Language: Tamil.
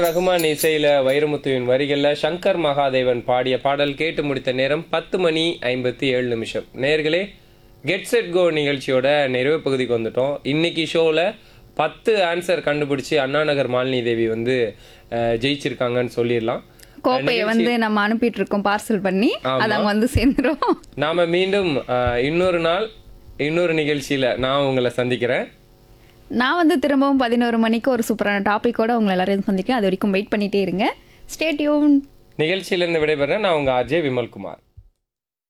ரகுமான் இசையில வைரமுத்துவின் வரிகள்ல சங்கர் மகாதேவன் பாடிய பாடல் கேட்டு முடித்த நேரம் பத்து மணி ஐம்பத்தி ஏழு நிமிஷம் நேர்களே கெட் செட் கோ நிகழ்ச்சியோட நிறைவு பகுதிக்கு வந்துட்டோம் இன்னைக்கு ஷோவில் பத்து ஆன்சர் கண்டுபிடிச்சி அண்ணா நகர் மாலினி தேவி வந்து அஹ், ஜெயிச்சிருக்காங்கன்னு சொல்லிடலாம் கோப்பையை வந்து நம்ம அனுப்பிட்டு இருக்கோம் பார்சல் பண்ணி அது அங்க வந்து சேர்ந்துரும் நாம மீண்டும் அஹ், இன்னொரு நாள் இன்னொரு நிகழ்ச்சியில நான் உங்களை சந்திக்கிறேன் நான் வந்து திரும்பவும் பதினோரு மணிக்கு ஒரு சூப்பரான டாபிக்கோட உங்களை எல்லாரையும் சந்திக்கிறேன் அது வரைக்கும் வெயிட் பண்ணிட்டே இருங்க ஸ்டேட்யூன் நிகழ்ச்சியிலிருந்து விடைபெறேன் நான் உங்க ஆர்ஜே விமல்குமார்